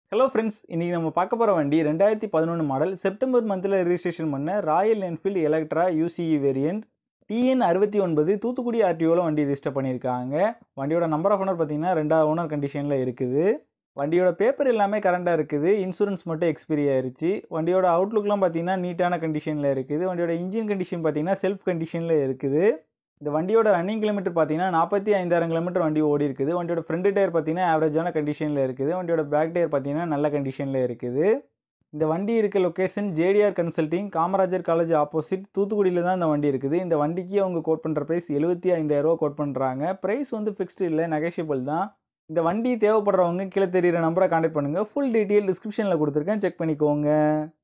hello friends இன்றைக்கி நம்ம பார்க்க போகிற வண்டி ரெண்டாயிரத்தி பதினொன்று மாடல் செப்டம்பர் மந்தில் ரெஜிஸ்ட்ரேஷன் பண்ண Royal Enfield Electra UCE variant TN அறுபத்தி ஒன்பது தூத்துக்குடி ஆர்டிஓவில் வண்டி ரிஜிஸ்டர் பண்ணியிருக்காங்க வண்டியோட நம்பர் ஆஃப் ஓனர் பார்த்தீங்கன்னா ரெண்டாவது ஓனர் கண்டிஷனில் இருக்குது வண்டியோட பேப்பர் எல்லாமே கரண்டாக இருக்குது இன்சூரன்ஸ் மட்டும் எக்ஸ்பீரி ஆயிருச்சு வண்டியோட அவுட்லுக்லாம் பார்த்தீங்கன்னா நீட்டான கண்டிஷனில் இருக்குது வண்டியோட இன்ஜின் கண்டிஷன் பார்த்தீங்கன்னா செல்ஃப் கண்டிஷனில் இருக்குது இந்த வண்டியோட ரன்னிங் கிலோமீட்டர் பார்த்தீங்கன்னா நாற்பத்தி ஐந்தாயிரம் கிலோமீட்டர் வண்டி ஓடி இருக்குது வண்டியோட ஃப்ரண்ட் டயர் பார்த்தீங்கன்னா ஆவரேஜான கண்டிஷனில் இருக்குது வண்டியோட பேக் டயர் பார்த்தீங்கன்னா நல்ல கண்டிஷனில் இருக்குது இந்த வண்டி இருக்க location JDR consulting Kamarajar college opposite தூத்துக்குடியில் தான் இந்த வண்டி இருக்குது இந்த வண்டிக்கு அவங்க கோட் பண்ணுற ப்ரைஸ் எழுபத்தி ஐந்தாயிரரூவா கோட் பண்ணுறாங்க ப்ரைஸ் வந்து ஃபிக்ஸ்டு இல்லை நெகஷியபிள் தான் இந்த வண்டி தேவைப்படுறவங்க கீழே தெரியிற நம்பரை கான்டாக்ட் பண்ணுங்கள் ஃபுல் டீட்டெயில் டிஸ்கிரிப்ஷனில் கொடுத்துருக்கேன் செக் பண்ணிக்கோங்க